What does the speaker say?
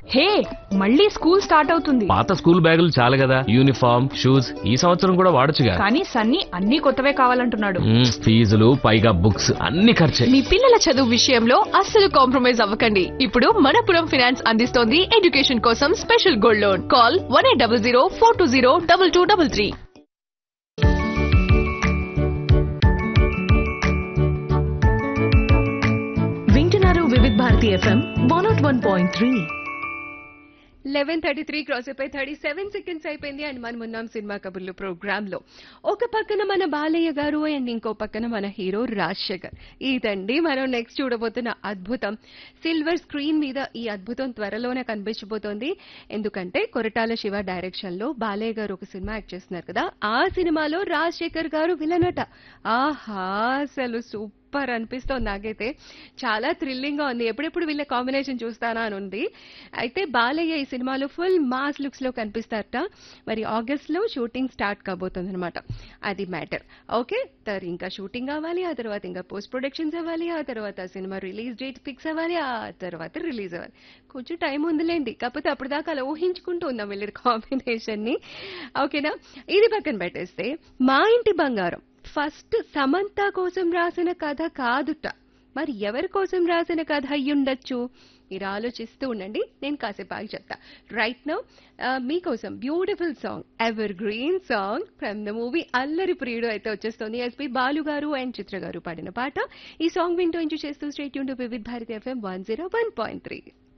హే మళ్ళీ school start అవుతుంది పాత స్కూల్ బ్యాగులు చాలు కదా యూనిఫామ్ షూస్ ఈ సంవత్సరం కూడా వాడొచ్చుగా కానీ సన్నీ అన్ని కొత్తవే కావాలంటున్నాడు మ్మ్, ఫీజులు పైగా బుక్స్ అన్ని ఖర్చే మీ పిల్లల చదువు విషయంలో అస్సలు కాంప్రమైజ్ అవ్వకండి ఇప్పుడు మనపురం ఫైనాన్స్ అందిస్తోంది ఎడ్యుకేషన్ కోసం special gold loan call one eight double zero four two zero double two double three వింటున్నారు Vividh Bharati FM one not one point three eleven thirty three cross అయిపోయి థర్టీ సెవెన్ సెకండ్స్ అయిపోయింది and మనం ఉన్నాం cinema కబుర్లు programme లో ఒక పక్కన మన బాలయ్య గారు అండ్ ఇంకో పక్కన మన హీరో రాజశేఖర్ ఇదండి మనం నెక్స్ట్ చూడబోతున్న అద్భుతం సిల్వర్ స్క్రీన్ మీద ఈ అద్భుతం త్వరలోనే కనిపించబోతోంది ఎందుకంటే కొరటాల శివ డైరెక్షన్ లో బాలయ్య గారు ఒక సినిమా యాక్ట్ చేస్తున్నారు కదా ఆ సినిమాలో రాజశేఖర్ గారు విలనట ఆహా అసలు సూపర్ సూపర్ అనిపిస్తోంది నాకైతే చాలా థ్రిల్లింగ్ గా ఉంది ఎప్పుడెప్పుడు వీళ్ళ కాంబినేషన్ చూస్తానా అని ఉంది అయితే బాలయ్య ఈ సినిమాలో ఫుల్ మాస్ లుక్స్ లో కనిపిస్తారట మరి ఆగస్ట్ లో షూటింగ్ స్టార్ట్ కాబోతుంది అనమాట అది మ్యాటర్ ఓకే तर ఇంకా షూటింగ్ అవ్వాలి ఆ తర్వాత ఇంకా పోస్ట్ ప్రొడక్షన్స్ అవ్వాలి ఆ తర్వాత సినిమా రిలీజ్ డేట్ ఫిక్స్ అవ్వాలి ఆ తర్వాత రిలీజ్ అవ్వాలి కొంచెం టైం ఉందిలేండి కాకపోతే అప్పటిదాకా అలా ఊహించుకుంటూ ఉందాం వీళ్ళ కాంబినేషన్ ని ఓకేనా ఇది పక్కన పెట్టేస్తే మా ఇంటి బంగారం ఫస్ట్ సమంత కోసం రాసిన కథ కాదుట మరి ఎవరి కోసం రాసిన కథ అయ్యుండొచ్చు మీరు ఆలోచిస్తూ ఉండండి నేను కాసేపు ఆగి చెప్తా రైట్ నౌ మీకోసం beautiful song evergreen song from the movie Allari Priyudu అయితే వచ్చేస్తుంది ఎస్పి బాలు గారు అండ్ చిత్ర గారు పాడిన పాట ఈ సాంగ్ వింటూ ఎంజాయ్ చేస్తూ స్టేట్ యూన్ to Vividh Bharati FM one zero one point three